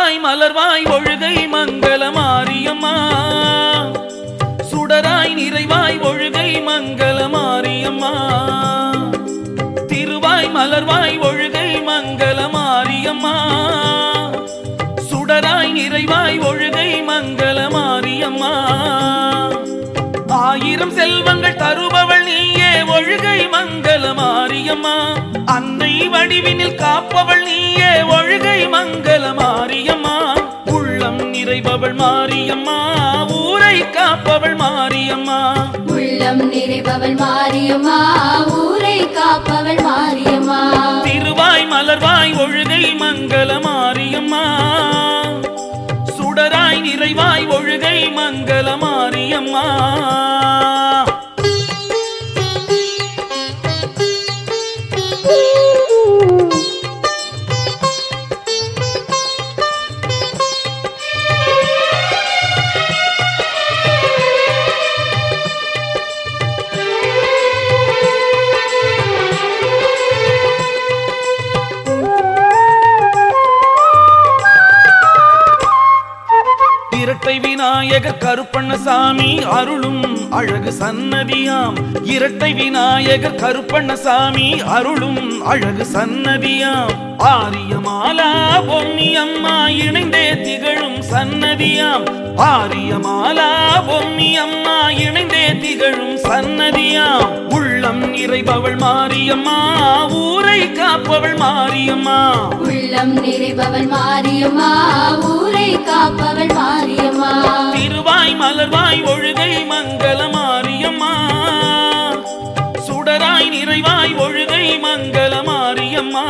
திருவாய் மலர்வாய் ஒழுகை மங்கள மாரியம்மா சுடராய் நிறைவாய் ஒழுகை மங்கள மாரியம்மா திருவாய் மலர்வாய் ஒழுகை மங்கள மாரியம்மா சுடராய் நிறைவாய் ஒழுகை மங்கள மாரியம்மா ஆயிரம் செல்வங்கள் தருபவள் நீயே ஒழுகை மங்கள மாரியம்மா அன்னை வடிவினில் காப்பவள் நீயே ஒழுகை மங்கள மாரியம்மா உள்ளம் நிறைபவள் மாரியம்மா ஊரை காப்பவள் மாரியம்மா உள்ளம் நிறைபவள் மாரியம்மா ஊரை காப்பவள் மாரியம்மா திருவாய் மலர்வாய் ஒழுகை மங்கள மாரியம்மா சுடராய் நிறைவாய் ஒழுகை மங்கள மாரியம்மா இரட்டை விநாயகர் கருப்பண்ணசாமி அருளும் அழகு சன்னதியாம் இரட்டை விநாயகர் கருப்பண்ணசாமி அருளும் அழகு சன்னதியாம் ஆரியமாலா பொன்னி அம்மா இணைந்தே திகழும் சன்னதியாம் ஆரியமாலா பொன்னி அம்மா இணைந்தே திகழும் சன்னதியாம் உள்ளம் நிறைபவள் மாரியம்மா ஊரை காப்பவள் மாரியம்மா உள்ளம் நிறைபவள் மாரியம்மா ஊரை காப்பவள் மாரியம்மா திருவாய் மலர்வாய் ஒழுகை மங்கள மாரியம்மா சுடராய் நிறைவாய் ஒழுகை மங்கள மாரியம்மா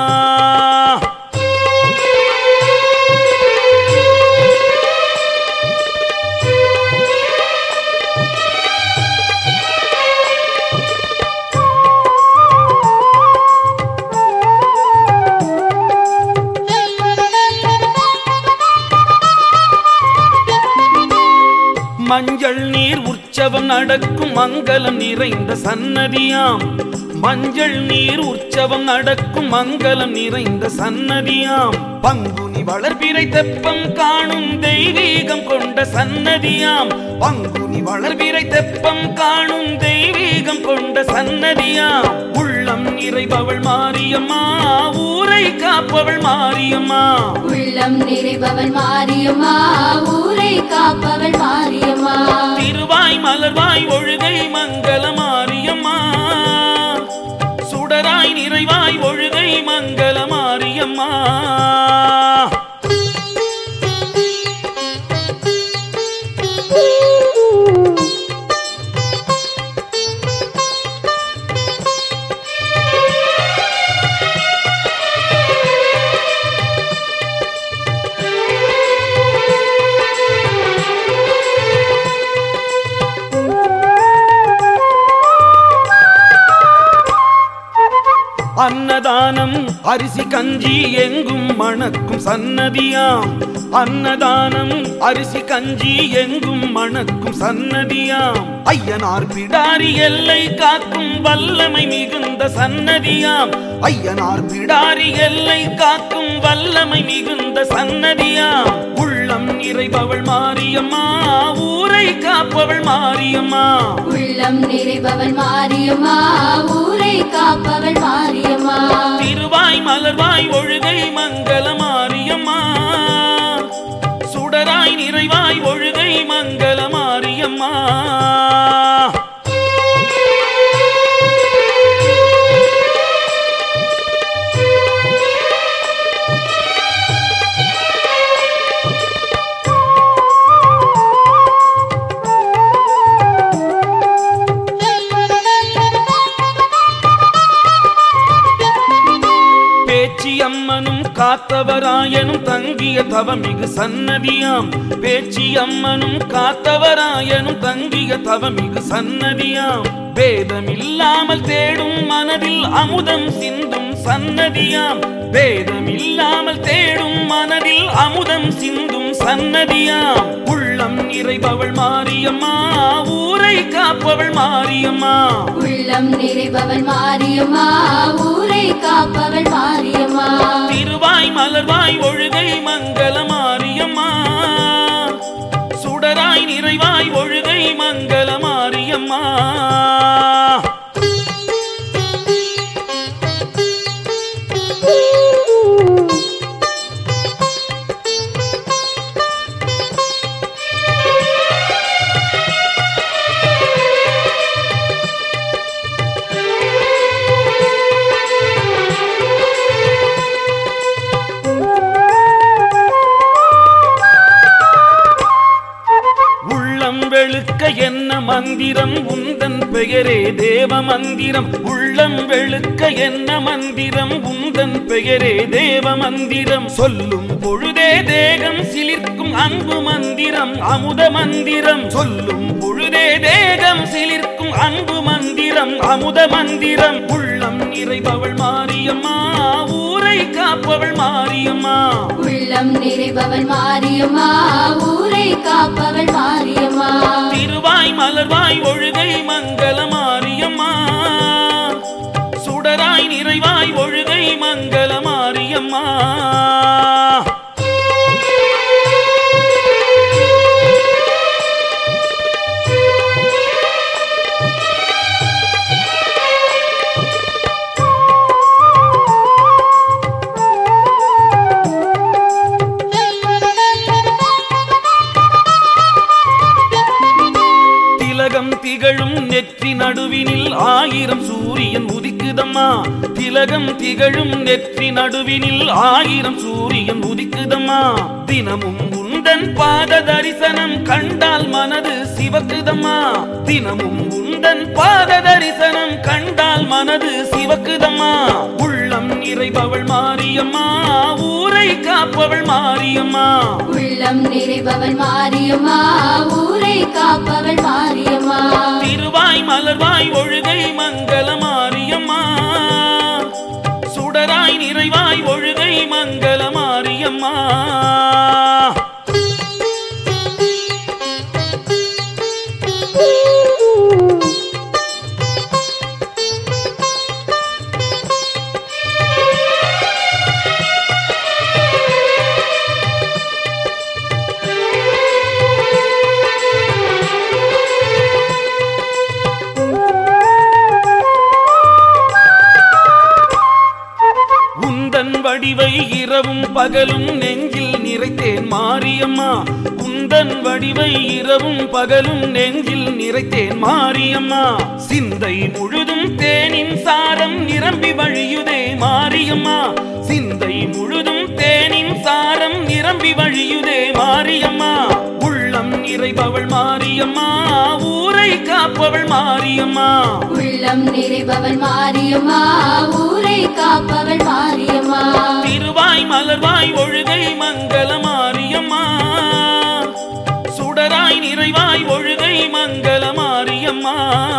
மஞ்சள் நீர் உற்சவம் நடக்கும் மங்களம் நிறைந்த சன்னதியாம் மஞ்சள் நீர் உற்சவம் நடக்கும் மங்களம் நிறைந்த சன்னதியாம் பங்குனி வளர்பிறை தெப்பம் காணும் தெய்வீகம் கொண்ட சன்னதியாம் பங்குனி வளர்பிறை தெப்பம் காணும் தெய்வீகம் கொண்ட சன்னதியாம் உள்ளம் நிறைபவள் மாரியம்மா ஊரை காப்பவள் மாரியம்மா உள்ளம் நிறைபவள் மாரியம்மா ஊரை காப்பவள் மாரியம்மா திருவாய் மலர்வாய் ஒழுகை மங்கள மாரியம்மா சுடராய் நிறைவாய் ஒழுகை மங்கள மாரியம்மா அன்னதானம் அரிசி கஞ்சி எங்கும் மணக்கும் சன்னதியாம் அன்னதானம் அரிசி கஞ்சி எங்கும் மணக்கும் சன்னதியாம் ஐயனார் பிடாரி எல்லை காக்கும் வல்லமை மிகுந்த சன்னதியாம் ஐயனார் பிடாரி எல்லை காக்கும் வல்லமை மிகுந்த சன்னதியாம் உள்ளம் நிறைபவள் மாரியம்மா ஊரை காப்பவள் மாரியம்மா உள்ளம் நிறைபவள் மாரியம்மா ஊரை காப்பவள் மாரியம்மா திருவாய் மலர்வாய் ஒழுகை மங்கள மாரியம்மா சுடராய் நிறைவாய் ஒழுகை மங்கள மாரியம்மா பேச்சியம்மனும் காத்தவராயனும் தங்கிய தவமிகு சன்னதியாம் பேச்சியம்மனும் காத்தவராயனும் தங்கிய தவமிகு சன்னதியாம் பேதமில்லாமல் தேடும் மனதில் அமுதம் சிந்தும் சன்னதியாம் பேதமில்லாமல் தேடும் மனதில் அமுதம் சிந்தும் சன்னதியாம் உள்ளம் நிறைபவள் மாரியம்மா ஊரை காப்பவள் மாரியம்மா உள்ளம் நிறைபவள் மாரியம்மா ஊரை காப்பவள் மாரியம்மா திருவாய் மலர்வாய் ஒழுகை மங்களமா என்ன மந்திரம் உந்தன் பெயரே தேவ மந்திரம் உள்ளம் வெளுக்க என்ன மந்திரம் உந்தன் பெயரே தேவ மந்திரம் சொல்லும் பொழுதே தேகம் சிலிர்க்கும் அன்பு மந்திரம் அமுத மந்திரம் சொல்லும் பொழுதே தேகம் சிலிர்க்கும் அன்பு மந்திரம் அமுத மந்திரம் உள்ளம் நிறைபவள் மாரியம்மா ஊரை காப்பவள் மாரியம்மா உள்ளம் நிறைபவள் மாரியம்மா ஊரை காப்பவள் மாரியம்மா திருவாய் மலர்வாய் ஒழுகை மங்கள மாரியம்மா சுடராய் நிறைவாய் ஒழுகை மங்கள மாரியம்மா திலகம் திகழும் நெற்றி நடுவினில் ஆயிரம் சூரியன் உதிக்குதம்மா திலகம் திகழும் நெற்றி நடுவினில் ஆயிரம் சூரியன் உதிக்குதம்மா தினமும் உந்தன் பாத தரிசனம் கண்டால் மனது சிவக்குதம்மா தினமும் உந்தன் பாத தரிசனம் கண்டால் மனது சிவக்குதம்மா உள்ளம் நிறைபவள் மாரியம்மா ஊரை காப்பவள் மாரியம்மா உள்ளம் நிறைபவள் மாரியம்மா ஊரை காப்பவள் மாரியம்மா திருவாய் மலர்வாய் ஒழுகை மங்கள மாரியம்மா சுடராய் நிறைவாய் ஒழுகை மங்கள மாரியம்மா உந்தன் வடிவை இரவும் பகலும் நெஞ்சில் நிறைத்தேன் மாரியம்மா உந்தன் வடிவை இரவும் பகலும் நெஞ்சில் நிறைத்தேன் மாரியம்மா சிந்தை முழுதும் தேனின் சாரம் நிரம்பி வழியுதே மாரியம்மா சிந்தை முழுதும் தேனின் சாரம் நிரம்பி வழியுதே மாரியம்மா உள்ளம் நிறைபவள் மாரியம்மா ஊரை காப்பவள் மாரியம்மா உள்ளம் நிறைபவள் மாரியம்மா ஊரை காப்பவள் மாரியம்மா திருவாய் மலர்வாய் ஒழுகை மங்கள மாரியம்மா சுடராய் நிறைவாய் ஒழுகை மங்கள மாரியம்மா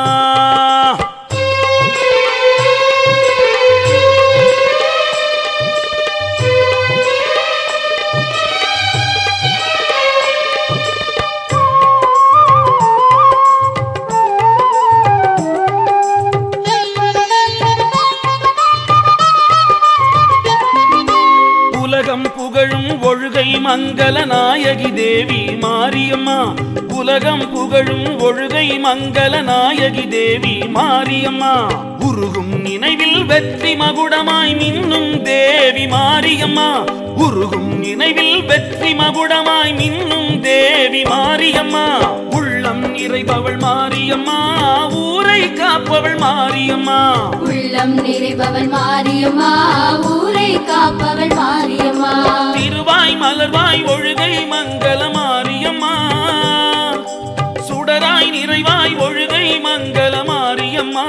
உலகம் புகழும் ஒழுகை மங்கள நாயகி தேவி மாரியம்மா உலகம் புகழும் ஒழுகை மங்கள நாயகி தேவி மாரியம்மா உருகும் நினைவில் வெற்றி மகுடமாய் மின்னும் தேவி மாரியம்மா உருகும் நினைவில் வெற்றி மகுடமாய் மின்னும் தேவி மாரியம்மா உள்ளம் நிறைபவள் மாரியம்மா ஊரை காப்பவள் மாரியம்மா உள்ளம் நிறைபவள் மாரியம்மா ஊரை காப்பவள் மாரியம்மா திருவாய் மலர்வாய் ஒழுகை மங்கள மாரியம்மா சுடராய் நிறைவாய் ஒழுகை மங்கள மாரியம்மா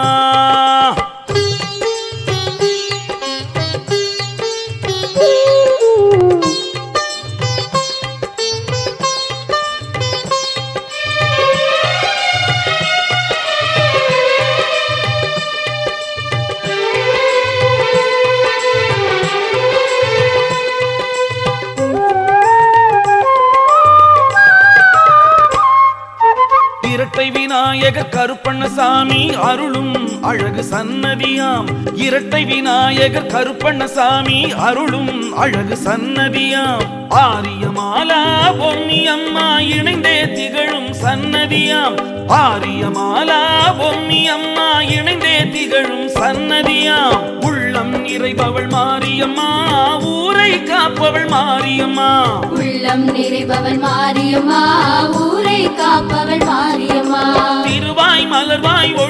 இரட்டை விநாயகர் கருப்பண்ணசாமி அருளும் அழகு சன்னதியாம் இரட்டை விநாயகர் கருப்பண்ணசாமி அருளும் அழகு சன்னதியாம் ஆரியமாலா பொன்னி அம்மா இணைந்தே திகழும் சன்னதியாம் ஆரியமாலா பொன்னி அம்மா இணைந்தே திகழும் சன்னதியாம் உள்ளம் நிறைபவள் மாரியம்மா ஊரை காப்பவள் மாரியம்மா உள்ளம் நிறைபவள் மாரியம்மா ஊரை காப்பவள் மாரியம்மா திருவாய் மலர்வாய்